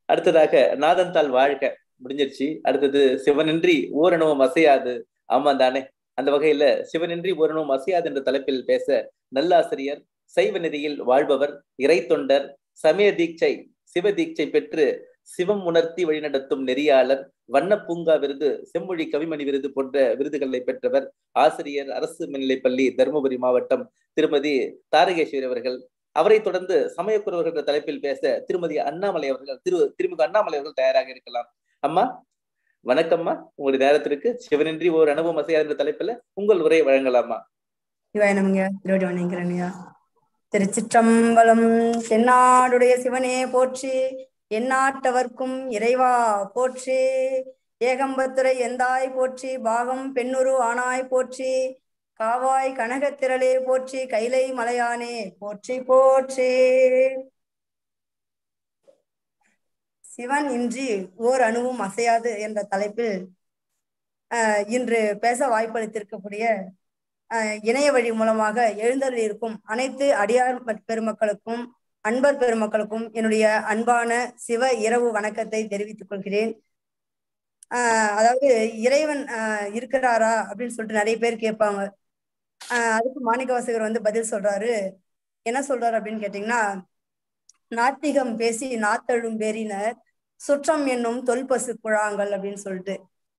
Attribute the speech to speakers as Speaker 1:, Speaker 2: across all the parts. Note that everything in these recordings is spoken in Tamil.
Speaker 1: அடுத்ததாக நாதந்தாள் வாழ்க முடிஞ்சிருச்சு அடுத்தது சிவனின்றி ஓரணவும் அசையாது ஆமா தானே அந்த வகையில சிவனின்றி ஓரணவும் அசையாது என்ற தலைப்பில் பேச நல்லாசிரியர் சைவ நெறியில் வாழ்பவர் இறை தொண்டர் சமய தீட்சை சிவ தீட்சை பெற்று சிவம் உணர்த்தி வழிநடத்தும் நெறியாளர் வண்ண பூங்கா விருது செம்மொழி கவிமணி விருது போன்ற விருதுகளை பெற்றவர் ஆசிரியர் அரசு மேல்நிலைப்பள்ளி தருமபுரி மாவட்டம் திருமதி தாரகேஸ்வரி அவர்கள் அவரை தொடர்ந்து சமயக்குறவர்கள் என்ற தலைப்பில் பேச திருமதி அண்ணாமலை அவர்கள் திரு திருமிகு அண்ணாமலை அவர்கள் தயாராக இருக்கலாம் அம்மா வணக்கம்மா உங்களுடைய நேரத்திற்கு சிவனின்றி ஒரு அனுபவம் அசையாது என்ற தலைப்புல உங்கள் உரை வழங்கலாமா
Speaker 2: சிவாயனம்ங்க திருவடி வணங்குறேன்யா திருச்சிற்றம்பலம் தென்னாடுடைய சிவனே போற்றி எந்நாட்டவர்க்கும் இறைவா போற்றி ஏகம்பத்துரை எந்தாய் போற்றி பாகம் பெண்ணுரு ஆனாய் போற்றி காவாய் கனகத்திரளே போற்றி கைலை மலையானே போற்றி போற்றி சிவன் இன்றி ஓர் அணுவும் அசையாது என்ற தலைப்பில் ஆஹ் இன்று பேச வாய்ப்பளித்திருக்கக்கூடிய ஆஹ் இணைய வழி மூலமாக எழுந்தருள் இருக்கும் அனைத்து அடியார் பெருமக்களுக்கும் அன்பர் பெருமக்களுக்கும் என்னுடைய அன்பான சிவ இரவு வணக்கத்தை தெரிவித்துக் கொள்கிறேன் ஆஹ் அதாவது இறைவன் ஆஹ் இருக்கிறாரா அப்படின்னு சொல்லிட்டு நிறைய பேர் கேட்பாங்க ஆஹ் அதுக்கு மாணிக்க வாசகர் வந்து பதில் சொல்றாரு என்ன சொல்றாரு அப்படின்னு கேட்டீங்கன்னா நாத்திகம் பேசி நாத்தழும் பேரினர் சுற்றம் என்னும் தொல்பசு குழாங்கள் அப்படின்னு சொல்லிட்டு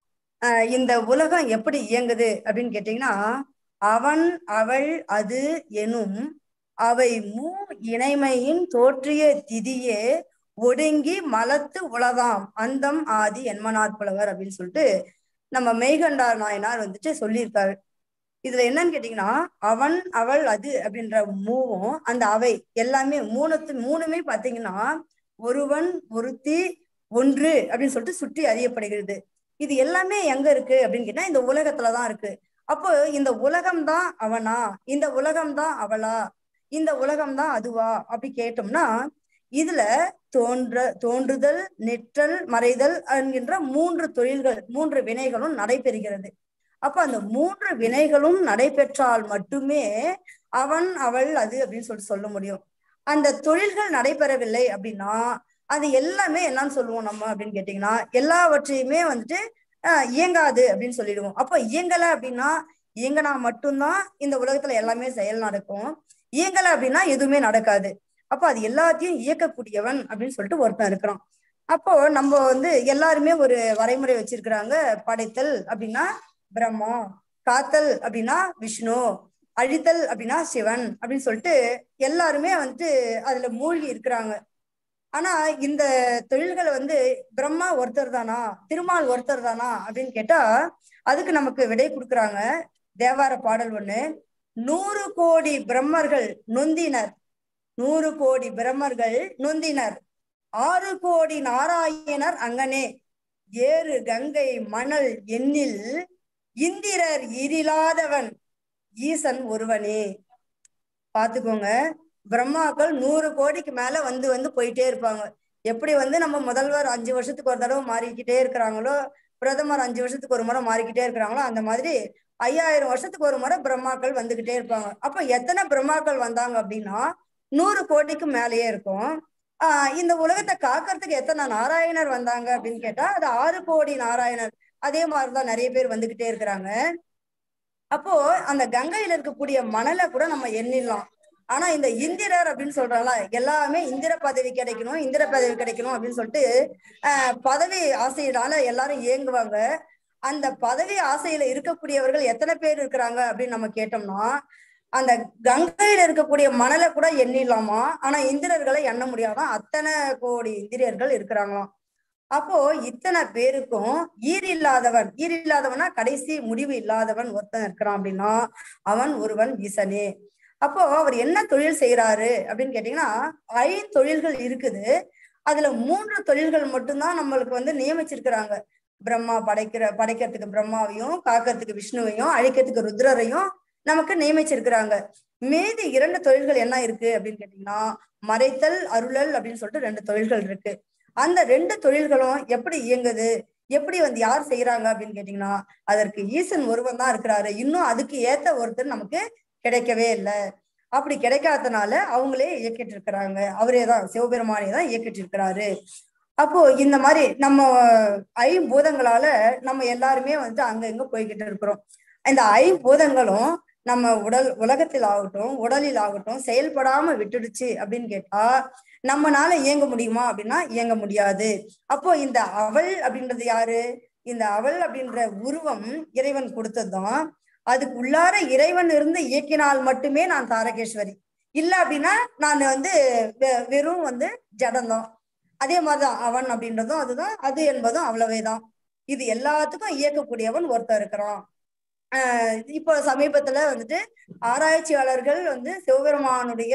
Speaker 2: ஆஹ் இந்த உலகம் எப்படி இயங்குது அப்படின்னு கேட்டீங்கன்னா அவன் அவள் அது எனும் அவை மூ இணைமையின் தோற்றிய திதியே ஒடுங்கி மலத்து உலகாம் அந்தம் ஆதி என்மனார் புலவர் அப்படின்னு சொல்லிட்டு நம்ம மெய்கண்டார் நாயனார் வந்துட்டு சொல்லியிருக்காரு இதுல என்னன்னு கேட்டீங்கன்னா அவன் அவள் அது அப்படின்ற மூவும் அந்த அவை எல்லாமே மூணுத்து மூணுமே பாத்தீங்கன்னா ஒருவன் ஒருத்தி ஒன்று அப்படின்னு சொல்லிட்டு சுற்றி அறியப்படுகிறது இது எல்லாமே எங்க இருக்கு அப்படின்னு கேட்டா இந்த உலகத்துலதான் இருக்கு அப்போ இந்த உலகம் தான் அவனா இந்த உலகம் தான் அவளா இந்த உலகம் தான் அதுவா அப்படி கேட்டோம்னா இதுல தோன்ற தோன்றுதல் நெற்றல் மறைதல் என்கின்ற மூன்று தொழில்கள் மூன்று வினைகளும் நடைபெறுகிறது அப்ப அந்த மூன்று வினைகளும் நடைபெற்றால் மட்டுமே அவன் அவள் அது அப்படின்னு சொல்லிட்டு சொல்ல முடியும் அந்த தொழில்கள் நடைபெறவில்லை அப்படின்னா அது எல்லாமே என்னன்னு சொல்லுவோம் நம்ம அப்படின்னு கேட்டீங்கன்னா எல்லாவற்றையுமே வந்துட்டு ஆஹ் இயங்காது அப்படின்னு சொல்லிடுவோம் அப்ப இயங்கல அப்படின்னா இயங்கினா மட்டும்தான் இந்த உலகத்துல எல்லாமே செயல் நடக்கும் இயங்கல அப்படின்னா எதுவுமே நடக்காது அப்போ அது எல்லாத்தையும் இயக்கக்கூடியவன் அப்படின்னு சொல்லிட்டு ஒருத்தன் இருக்கிறான் அப்போ நம்ம வந்து எல்லாருமே ஒரு வரைமுறை வச்சிருக்கிறாங்க படைத்தல் அப்படின்னா பிரம்மா காத்தல் அப்படின்னா விஷ்ணு அழித்தல் அப்படின்னா சிவன் அப்படின்னு சொல்லிட்டு எல்லாருமே வந்துட்டு அதுல மூழ்கி இருக்கிறாங்க ஆனா இந்த தொழில்களை வந்து பிரம்மா ஒருத்தர் தானா திருமால் ஒருத்தர் தானா அப்படின்னு கேட்டா அதுக்கு நமக்கு விடை கொடுக்குறாங்க தேவார பாடல் ஒண்ணு நூறு கோடி பிரம்மர்கள் நொந்தினர் நூறு கோடி பிரம்மர்கள் நொந்தினர் ஆறு கோடி நாராயணர் அங்கனே ஏறு கங்கை மணல் எண்ணில் இந்திரர் இரிலாதவன் ஈசன் ஒருவனே பாத்துக்கோங்க பிரம்மாக்கள் நூறு கோடிக்கு மேல வந்து வந்து போயிட்டே இருப்பாங்க எப்படி வந்து நம்ம முதல்வர் அஞ்சு வருஷத்துக்கு ஒரு தடவை மாறிக்கிட்டே இருக்கிறாங்களோ பிரதமர் அஞ்சு வருஷத்துக்கு ஒரு முறை மாறிக்கிட்டே இருக்கிறாங்களோ அந்த மாதிரி ஐயாயிரம் வருஷத்துக்கு ஒரு முறை பிரம்மாக்கள் வந்துகிட்டே இருப்பாங்க அப்ப எத்தனை பிரம்மாக்கள் வந்தாங்க அப்படின்னா நூறு கோடிக்கு மேலேயே இருக்கும் ஆஹ் இந்த உலகத்தை காக்கிறதுக்கு எத்தனை நாராயணர் வந்தாங்க அப்படின்னு கேட்டா அது ஆறு கோடி நாராயணர் அதே மாதிரிதான் நிறைய பேர் வந்துகிட்டே இருக்கிறாங்க அப்போ அந்த கங்கையில இருக்கக்கூடிய மணலை கூட நம்ம எண்ணிடலாம் ஆனா இந்த இந்திரர் அப்படின்னு சொல்றாங்களா எல்லாமே இந்திர பதவி கிடைக்கணும் இந்திர பதவி கிடைக்கணும் அப்படின்னு சொல்லிட்டு ஆஹ் பதவி ஆசையினால எல்லாரும் இயங்குவாங்க அந்த பதவி ஆசையில இருக்கக்கூடியவர்கள் எத்தனை பேர் இருக்கிறாங்க அப்படின்னு நம்ம கேட்டோம்னா அந்த கங்கையில இருக்கக்கூடிய மணலை கூட எண்ணிடலாமா ஆனா இந்திரர்களை எண்ண முடியாதான் அத்தனை கோடி இந்திரியர்கள் இருக்கிறாங்களாம் அப்போ இத்தனை பேருக்கும் ஈர் இல்லாதவன் ஈர் இல்லாதவனா கடைசி முடிவு இல்லாதவன் ஒருத்தன் இருக்கிறான் அப்படின்னா அவன் ஒருவன் ஈசனே அப்போ அவர் என்ன தொழில் செய்யறாரு அப்படின்னு கேட்டீங்கன்னா ஐந்தொழில்கள் இருக்குது அதுல மூன்று தொழில்கள் மட்டும்தான் நம்மளுக்கு வந்து நியமிச்சிருக்கிறாங்க பிரம்மா படைக்கிற படைக்கிறதுக்கு பிரம்மாவையும் காக்கிறதுக்கு விஷ்ணுவையும் அழிக்கிறதுக்கு ருத்ரரையும் நமக்கு நியமிச்சிருக்கிறாங்க மீதி இரண்டு தொழில்கள் என்ன இருக்கு அப்படின்னு கேட்டீங்கன்னா மறைத்தல் அருளல் அப்படின்னு சொல்லிட்டு ரெண்டு தொழில்கள் இருக்கு அந்த ரெண்டு தொழில்களும் எப்படி இயங்குது எப்படி வந்து யார் செய்யறாங்க அப்படின்னு கேட்டீங்கன்னா அதற்கு ஈசன் ஒருவன் தான் இருக்கிறாரு இன்னும் அதுக்கு ஏத்த ஒருத்தர் நமக்கு கிடைக்கவே இல்லை அப்படி கிடைக்காதனால அவங்களே இயக்கிட்டு இருக்கிறாங்க அவரே தான் சிவபெருமானே தான் இயக்கிட்டு இருக்கிறாரு அப்போ இந்த மாதிரி நம்ம ஐம்பூதங்களால நம்ம எல்லாருமே வந்து அங்க இங்க போய்கிட்டு இருக்கிறோம் இந்த ஐம்பூதங்களும் நம்ம உடல் உலகத்தில் ஆகட்டும் உடலில் ஆகட்டும் செயல்படாம விட்டுடுச்சு அப்படின்னு கேட்டா நம்மனால இயங்க முடியுமா அப்படின்னா இயங்க முடியாது அப்போ இந்த அவள் அப்படின்றது யாரு இந்த அவள் அப்படின்ற உருவம் இறைவன் கொடுத்ததுதான் அதுக்கு உள்ளார இறைவன் இருந்து இயக்கினால் மட்டுமே நான் தாரகேஸ்வரி இல்ல அப்படின்னா நான் வந்து வெறும் வந்து ஜடம்தான் அதே மாதிரிதான் அவன் அப்படின்றதும் அதுதான் அது என்பதும் அவ்வளவேதான் இது எல்லாத்துக்கும் இயக்கக்கூடியவன் ஒருத்தர் இருக்கிறான் ஆஹ் இப்போ சமீபத்துல வந்துட்டு ஆராய்ச்சியாளர்கள் வந்து சிவபெருமானுடைய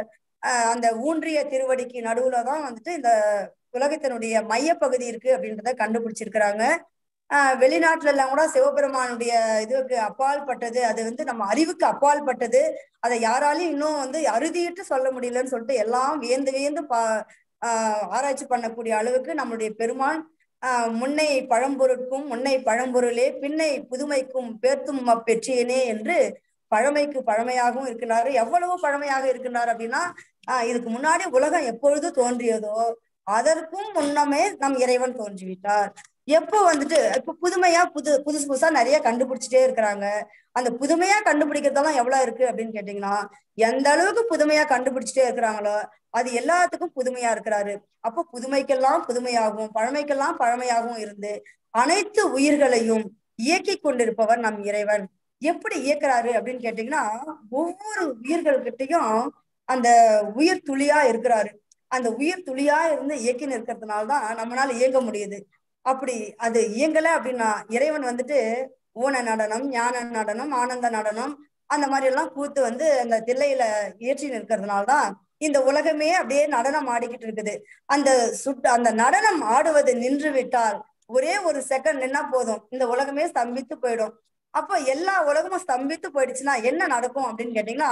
Speaker 2: ஆஹ் அந்த ஊன்றிய திருவடிக்கு நடுவுல தான் வந்துட்டு இந்த உலகத்தினுடைய மையப்பகுதி இருக்கு அப்படின்றத கண்டுபிடிச்சிருக்கிறாங்க ஆஹ் வெளிநாட்டுல எல்லாம் கூட சிவபெருமானுடைய இதுக்கு அப்பால் பட்டது அது வந்து நம்ம அறிவுக்கு அப்பால் பட்டது அதை யாராலையும் இன்னும் வந்து அறுதிட்டு சொல்ல முடியலன்னு சொல்லிட்டு எல்லாம் வியந்து வியந்து பா ஆஹ் ஆராய்ச்சி பண்ணக்கூடிய அளவுக்கு நம்மளுடைய பெருமான் ஆஹ் முன்னை பழம்பொருட்கும் முன்னை பழம்பொருளே பின்னை புதுமைக்கும் பேர்த்தும் அப்பெற்றியனே என்று பழமைக்கு பழமையாகவும் இருக்கின்றாரு எவ்வளவு பழமையாக இருக்கின்றார் அப்படின்னா ஆஹ் இதுக்கு முன்னாடி உலகம் எப்பொழுது தோன்றியதோ அதற்கும் முன்னமே நம் இறைவன் தோன்றிவிட்டார் எப்போ வந்துட்டு இப்ப புதுமையா புது புதுசு புதுசா நிறைய கண்டுபிடிச்சிட்டே இருக்கிறாங்க அந்த புதுமையா கண்டுபிடிக்கிறதெல்லாம் எவ்வளவு இருக்கு அப்படின்னு கேட்டீங்கன்னா எந்த அளவுக்கு புதுமையா கண்டுபிடிச்சிட்டே இருக்கிறாங்களோ அது எல்லாத்துக்கும் புதுமையா இருக்கிறாரு அப்போ புதுமைக்கெல்லாம் புதுமையாகவும் பழமைக்கெல்லாம் பழமையாகவும் இருந்து அனைத்து உயிர்களையும் இயக்கி கொண்டிருப்பவர் நம் இறைவன் எப்படி இயக்குறாரு அப்படின்னு கேட்டீங்கன்னா ஒவ்வொரு உயிர்கள்கிட்டையும் அந்த உயிர் துளியா இருக்கிறாரு அந்த உயிர் துளியா இருந்து இயக்கி நிற்கிறதுனாலதான் நம்மளால இயங்க முடியுது அப்படி அது இயங்கல அப்படின்னா இறைவன் வந்துட்டு ஊன நடனம் ஞான நடனம் ஆனந்த நடனம் அந்த மாதிரி எல்லாம் கூத்து வந்து அந்த தில்லையில ஏற்றி நிற்கிறதுனாலதான் இந்த உலகமே அப்படியே நடனம் ஆடிக்கிட்டு இருக்குது அந்த சுட் அந்த நடனம் ஆடுவது நின்று விட்டால் ஒரே ஒரு செகண்ட் நின்னா போதும் இந்த உலகமே ஸ்தம்பித்து போயிடும் அப்போ எல்லா உலகமும் ஸ்தம்பித்து போயிடுச்சுன்னா என்ன நடக்கும் அப்படின்னு கேட்டீங்கன்னா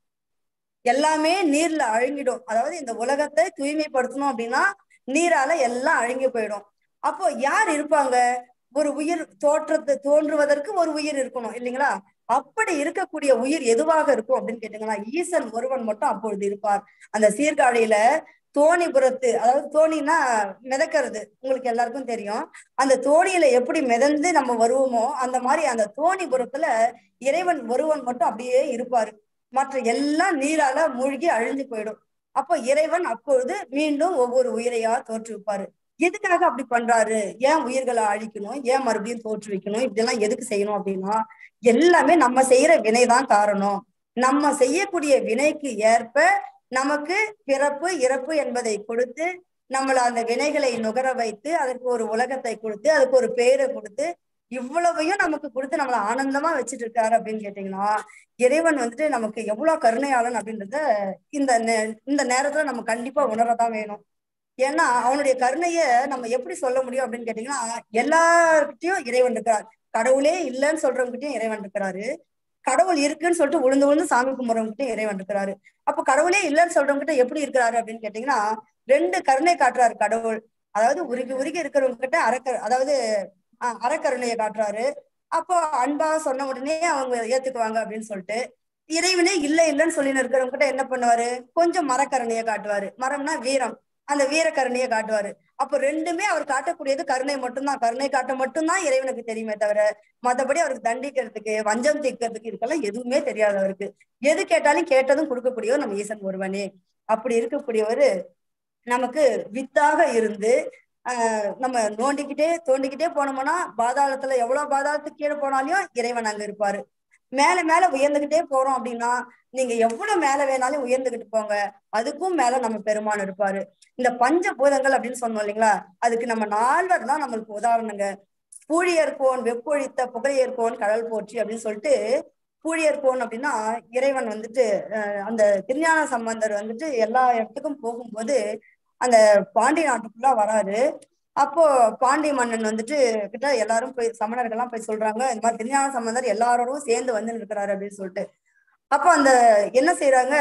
Speaker 2: எல்லாமே நீர்ல அழுங்கிடும் அதாவது இந்த உலகத்தை தூய்மைப்படுத்தணும் அப்படின்னா நீரால எல்லாம் அழுங்கி போயிடும் அப்போ யார் இருப்பாங்க ஒரு உயிர் தோற்றத்தை தோன்றுவதற்கு ஒரு உயிர் இருக்கணும் இல்லைங்களா அப்படி இருக்கக்கூடிய உயிர் எதுவாக இருக்கும் அப்படின்னு கேட்டீங்கன்னா ஈசன் ஒருவன் மட்டும் அப்பொழுது இருப்பார் அந்த சீர்காழியில தோணிபுரத்து அதாவது தோணினா மிதக்கிறது உங்களுக்கு எல்லாருக்கும் தெரியும் அந்த தோணியில எப்படி மிதந்து நம்ம வருவோமோ அந்த மாதிரி அந்த தோணிபுரத்துல இறைவன் ஒருவன் மட்டும் அப்படியே இருப்பாரு மற்ற எல்லாம் நீரால மூழ்கி அழிஞ்சு போயிடும் அப்போ இறைவன் அப்பொழுது மீண்டும் ஒவ்வொரு உயிரையா தோற்றுவிப்பாரு எதுக்காக அப்படி பண்றாரு ஏன் உயிர்களை அழிக்கணும் ஏன் மறுபடியும் தோற்றுவிக்கணும் இப்படி எல்லாம் எதுக்கு செய்யணும் அப்படின்னா எல்லாமே நம்ம செய்யற வினைதான் காரணம் நம்ம செய்யக்கூடிய வினைக்கு ஏற்ப நமக்கு பிறப்பு இறப்பு என்பதை கொடுத்து நம்மள அந்த வினைகளை நுகர வைத்து அதற்கு ஒரு உலகத்தை கொடுத்து அதுக்கு ஒரு பெயரை கொடுத்து இவ்வளவையும் நமக்கு கொடுத்து நம்மள ஆனந்தமா வச்சுட்டு இருக்காரு அப்படின்னு கேட்டீங்கன்னா இறைவன் வந்துட்டு நமக்கு எவ்வளவு கருணையாளன் அப்படின்றத இந்த இந்த நேரத்துல நம்ம கண்டிப்பா உணரதான் வேணும் ஏன்னா அவனுடைய கருணைய நம்ம எப்படி சொல்ல முடியும் அப்படின்னு கேட்டீங்கன்னா எல்லார்கிட்டயும் இறைவன் இருக்கிறார் கடவுளே இல்லைன்னு சொல்றவங்ககிட்டயும் இறைவன் இருக்கிறாரு கடவுள் இருக்குன்னு சொல்லிட்டு உளுந்து உளுந்து சாமி கும்பிட்றவங்ககிட்ட இறைவன் இருக்கிறாரு அப்ப கடவுளே இல்லைன்னு சொல்றவங்க கிட்ட எப்படி இருக்கிறாரு அப்படின்னு கேட்டீங்கன்னா ரெண்டு கருணை காட்டுறாரு கடவுள் அதாவது உருகி உருகி இருக்கிறவங்க கிட்ட அறக்க அதாவது அறக்கருணையை காட்டுறாரு அப்போ அன்பா சொன்ன உடனே அவங்க ஏத்துக்குவாங்க அப்படின்னு சொல்லிட்டு இறைவனே இல்லை இல்லைன்னு சொல்லின்னு இருக்கிறவங்க கிட்ட என்ன பண்ணுவாரு கொஞ்சம் மரக்கருணையை காட்டுவாரு மரம்னா வீரம் அந்த வீரக்கருணையை காட்டுவாரு அப்ப ரெண்டுமே அவர் காட்டக்கூடியது கருணை மட்டும்தான் கருணை காட்ட மட்டும்தான் இறைவனுக்கு தெரியுமே தவிர மத்தபடி அவருக்கு தண்டிக்கிறதுக்கு வஞ்சம் தீர்க்கிறதுக்கு இதுக்கெல்லாம் எதுவுமே தெரியாது அவருக்கு எது கேட்டாலும் கேட்டதும் கொடுக்கக்கூடியவர் நம்ம ஈசன் ஒருவனே அப்படி இருக்கக்கூடியவர் நமக்கு வித்தாக இருந்து ஆஹ் நம்ம நோண்டிக்கிட்டே தோண்டிக்கிட்டே போனோம்னா பாதாளத்துல எவ்வளவு பாதாளத்துக்கு கீழே போனாலும் இறைவன் அங்க இருப்பாரு மேல மேல உயர்ந்துகிட்டே போறோம் அப்படின்னா நீங்க எவ்வளவு மேல வேணாலும் உயர்ந்துகிட்டு போங்க அதுக்கும் மேல நம்ம பெருமான் இருப்பாரு இந்த பஞ்ச பூதங்கள் அப்படின்னு சொன்னோம் இல்லைங்களா அதுக்கு நம்ம நால்வர் தான் நம்மளுக்கு உதாரணங்க பூழியர்கோன் வெப்பொழித்த புகையர்கோன் கடல் போற்றி அப்படின்னு சொல்லிட்டு பூழியர்கோன் அப்படின்னா இறைவன் வந்துட்டு அந்த திருஞான சம்பந்தர் வந்துட்டு எல்லா இடத்துக்கும் போகும்போது அந்த பாண்டி நாட்டுக்குள்ள வராரு அப்போ பாண்டி மன்னன் வந்துட்டு கிட்ட எல்லாரும் போய் சமணர்கள்லாம் போய் சொல்றாங்க இந்த மாதிரி திருஞான சம்பந்தர் எல்லாரோடும் சேர்ந்து வந்து இருக்கிறாரு அப்படின்னு சொல்லிட்டு அப்போ அந்த என்ன செய்யறாங்க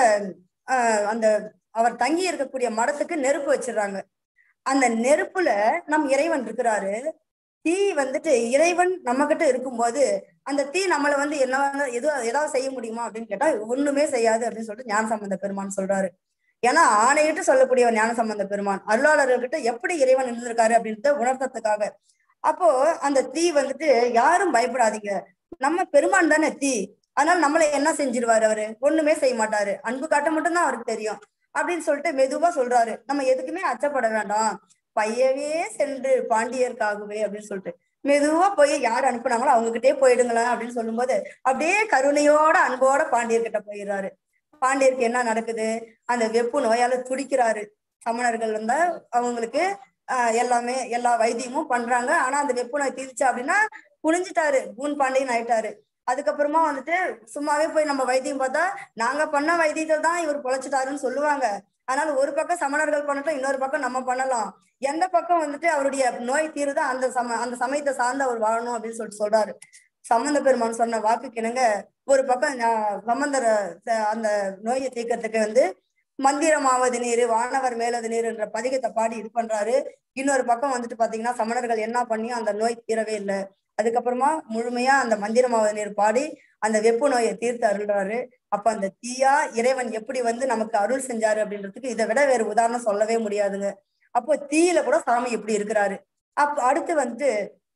Speaker 2: ஆஹ் அந்த அவர் தங்கி இருக்கக்கூடிய மடத்துக்கு நெருப்பு வச்சிடுறாங்க அந்த நெருப்புல நம் இறைவன் இருக்கிறாரு தீ வந்துட்டு இறைவன் நம்ம கிட்ட இருக்கும்போது அந்த தீ நம்மள வந்து என்ன எது ஏதாவது செய்ய முடியுமா அப்படின்னு கேட்டா ஒண்ணுமே செய்யாது அப்படின்னு சொல்லிட்டு ஞான சம்பந்த பெருமான் சொல்றாரு ஏன்னா ஆணையிட்டு சொல்லக்கூடிய ஒரு ஞான சம்பந்த பெருமான் அருளாளர்கிட்ட எப்படி இறைவன் இருந்திருக்காரு அப்படின்றத உணர்த்ததுக்காக அப்போ அந்த தீ வந்துட்டு யாரும் பயப்படாதீங்க நம்ம பெருமான் தானே தீ அதனால நம்மளை என்ன செஞ்சிருவாரு அவரு ஒண்ணுமே செய்ய மாட்டாரு அன்பு காட்ட மட்டும்தான் அவருக்கு தெரியும் அப்படின்னு சொல்லிட்டு மெதுவா சொல்றாரு நம்ம எதுக்குமே அச்சப்பட வேண்டாம் பையவே சென்று பாண்டியர்க்காகவே அப்படின்னு சொல்லிட்டு மெதுவா போய் யார் அனுப்புனாங்களோ அவங்க கிட்டே போயிடுங்களேன் அப்படின்னு சொல்லும்போது அப்படியே கருணையோட அன்போட பாண்டியர்கிட்ட போயிடுறாரு பாண்டியருக்கு என்ன நடக்குது அந்த வெப்பு நோயால துடிக்கிறாரு சமணர்கள் வந்தா அவங்களுக்கு ஆஹ் எல்லாமே எல்லா வைத்தியமும் பண்றாங்க ஆனா அந்த வெப்பு நோய் தீர்ச்சு அப்படின்னா குனிஞ்சிட்டாரு கூன் பாண்டியன் ஆயிட்டாரு அதுக்கப்புறமா வந்துட்டு சும்மாவே போய் நம்ம வைத்தியம் பார்த்தா நாங்க பண்ண வைத்தியத்தில் தான் இவர் பொழைச்சிட்டாருன்னு சொல்லுவாங்க அதனால ஒரு பக்கம் சமணர்கள் பண்ணட்டும் இன்னொரு பக்கம் நம்ம பண்ணலாம் எந்த பக்கம் வந்துட்டு அவருடைய நோய் தீருதோ அந்த சம அந்த சமயத்தை சார்ந்து அவர் வாழணும் அப்படின்னு சொல்லிட்டு சொல்றாரு சம்பந்த பெருமான் சொன்ன வாக்கு கிணங்க ஒரு பக்கம் சம்பந்தர அந்த நோயை தீர்க்கறதுக்கு வந்து மந்திரமாவது நீர் வானவர் மேலது நீர் என்ற பதிகத்தை பாடி இது பண்றாரு இன்னொரு பக்கம் வந்துட்டு பாத்தீங்கன்னா சமணர்கள் என்ன பண்ணியும் அந்த நோய் தீரவே இல்லை அதுக்கப்புறமா முழுமையா அந்த மந்திரமாவது நீர் பாடி அந்த வெப்பு நோயை தீர்த்து அருள்றாரு அப்ப அந்த தீயா இறைவன் எப்படி வந்து நமக்கு அருள் செஞ்சாரு அப்படின்றதுக்கு இதை விட வேற உதாரணம் சொல்லவே முடியாதுங்க அப்போ தீயில கூட சாமி எப்படி இருக்கிறாரு அப்ப அடுத்து வந்து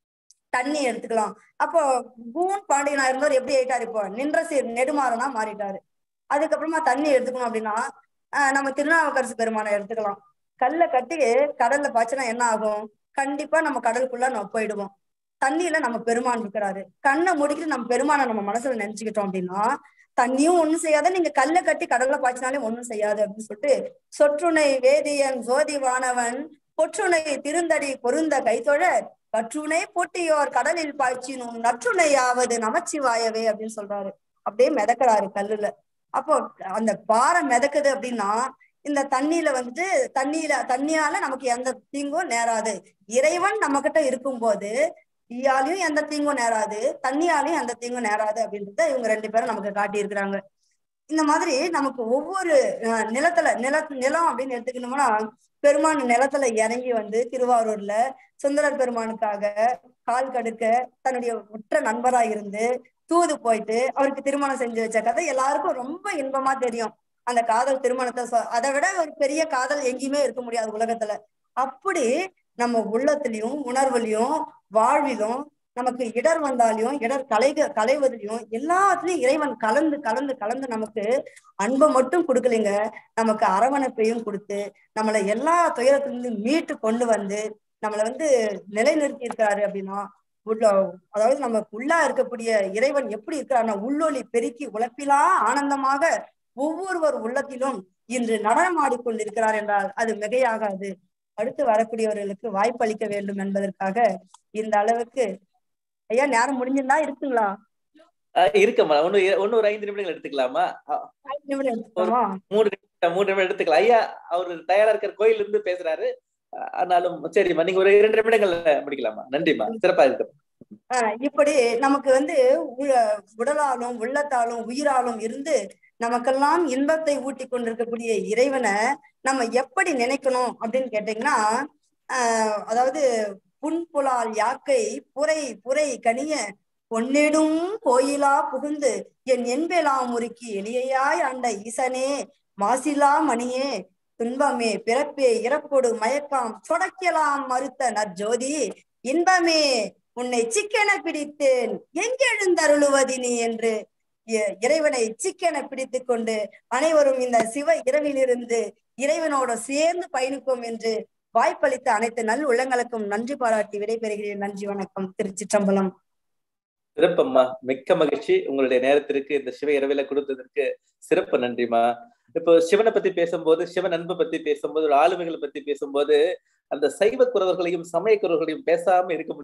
Speaker 2: தண்ணி எடுத்துக்கலாம் அப்போ கூன் பாண்டியனா இருந்தவர் எப்படி ஆயிட்டாரு இப்போ நின்ற சீர் நெடுமாறனா மாறிட்டாரு அதுக்கப்புறமா தண்ணி எடுத்துக்கணும் அப்படின்னா நம்ம திருநாவுக்கரசு பெருமானை எடுத்துக்கலாம் கல்லை கட்டி கடல்ல பாய்ச்சினா என்ன ஆகும் கண்டிப்பா நம்ம கடலுக்குள்ள நம்ம போயிடுவோம் தண்ணியில நம்ம பெருமான் இருக்கிறாரு கண்ணை முடிக்கிட்டு நம்ம பெருமானை நம்ம மனசுல நினைச்சுக்கிட்டோம் அப்படின்னா தண்ணியும் ஒண்ணும் செய்யாத நீங்க கல்லை கட்டி கடல்ல பாய்ச்சினாலே ஒண்ணும் செய்யாது அப்படின்னு சொல்லிட்டு சொற்றுணை வேதியன் ஜோதிவானவன் பொற்றுணை திருந்தடி பொருந்த கைத்தொழ கற்றுணை போட்டியோர் கடலில் பாய்ச்சினும் நற்றுணையாவது நமச்சிவாயவே அப்படின்னு சொல்றாரு அப்படியே மிதக்கிறாரு கல்லுல அப்போ அந்த பாறை மிதக்குது அப்படின்னா இந்த தண்ணியில வந்துட்டு தண்ணியில தண்ணியால நமக்கு எந்த தீங்கும் நேராது இறைவன் நம்ம கிட்ட இருக்கும்போது தீயாலையும் எந்த தீங்கும் நேராது தண்ணியாலையும் எந்த தீங்கும் நேராது அப்படின்றத இவங்க ரெண்டு பேரும் நமக்கு காட்டியிருக்கிறாங்க இந்த மாதிரி நமக்கு ஒவ்வொரு நிலத்துல நில நிலம் அப்படின்னு எடுத்துக்கணும்னா பெருமான் நிலத்துல இறங்கி வந்து திருவாரூர்ல சுந்தரர் பெருமானுக்காக கால் கடுக்க தன்னுடைய உற்ற நண்பரா இருந்து தூது போயிட்டு அவருக்கு திருமணம் செஞ்சு வச்ச கதை எல்லாருக்கும் ரொம்ப இன்பமா தெரியும் அந்த காதல் திருமணத்தை அதை விட ஒரு பெரிய காதல் எங்கேயுமே இருக்க முடியாது உலகத்துல அப்படி நம்ம உள்ளத்திலையும் உணர்வுலையும் வாழ்விலும் நமக்கு இடர் வந்தாலையும் இடர் கலைக கலைவதிலையும் எல்லாத்துலயும் இறைவன் கலந்து கலந்து கலந்து நமக்கு அன்பை மட்டும் கொடுக்கலைங்க நமக்கு அரவணைப்பையும் கொடுத்து நம்மளை எல்லா துயரத்திலிருந்து மீட்டு கொண்டு வந்து நம்மளை வந்து நிலைநிறுத்தி இருக்கிறாரு அப்படின்னா உள்ள அதாவது நமக்கு உள்ளா இருக்கக்கூடிய இறைவன் எப்படி இருக்கிறார்னா உள்ளொளி பெருக்கி உழைப்பிலா ஆனந்தமாக ஒவ்வொருவர் உள்ளத்திலும் இன்று நடனமாடிக்கொண்டிருக்கிறார் என்றால் அது மிகையாகாது அடுத்து வரக்கூடியவர்களுக்கு வாய்ப்பு அளிக்க வேண்டும் என்பதற்காக இந்த அளவுக்கு ஐயா நேரம் முடிஞ்சிருந்தா இருக்குங்களா
Speaker 1: இருக்கம்மா ஒண்ணு ஒன்னு ஒரு ஐந்து நிமிடங்கள் எடுத்துக்கலாமா
Speaker 2: ஐந்து நிமிடம் எடுத்துக்கலாமா
Speaker 1: மூணு நிமிடம் மூணு நிமிடம் எடுத்துக்கலாம் ஐயா அவரு தயாரா இருக்கிற கோயில் இருந்து பேசுறாரு ஆனாலும் சரிம்மா நீங்க ஒரு இரண்டு நிமிடங்கள் முடிக்கலாமா நன்றிம்மா சிறப்பா இருக்கு
Speaker 2: இப்படி நமக்கு வந்து உடலாலும் உள்ளத்தாலும் உயிராலும் இருந்து நமக்கெல்லாம் இன்பத்தை ஊட்டி கொண்டிருக்கக்கூடிய இறைவனை நம்ம எப்படி நினைக்கணும் அப்படின்னு கேட்டீங்கன்னா ஆஹ் அதாவது புன்புலால் யாக்கை புரை புரை கனிய பொன்னிடும் கோயிலா புகுந்து என் என்பெலா முறுக்கி எளியாய் ஆண்ட ஈசனே மாசிலா மணியே துன்பமே பிறப்பே இறப்போடு மயக்கம் சொடக்கலாம் மறுத்த நற்ஜோதி இன்பமே உன்னை சிக்கென பிடித்தேன் எங்கெழுந்தருளுவதி நீ என்று இறைவனை சிக்கென பிடித்து கொண்டு அனைவரும் இந்த சிவ இரவிலிருந்து இறைவனோட சேர்ந்து பயணிப்போம் என்று வாய்ப்பளித்த அனைத்து நல் உள்ளங்களுக்கும் நன்றி பாராட்டி விடைபெறுகிறேன் நன்றி வணக்கம் திருச்சிற்றம்பலம்
Speaker 1: சிறப்பம்மா மிக்க மகிழ்ச்சி உங்களுடைய நேரத்திற்கு இந்த சிவ இரவில கொடுத்ததற்கு சிறப்பு நன்றிமா இப்போ சிவனை பத்தி பேசும்போது சிவன் அன்பு பத்தி பேசும்போது ஆளுமைகளை பத்தி பேசும்போது அந்த சைவ குறவர்களையும் சமய குறவர்களையும் பேசாம இருக்க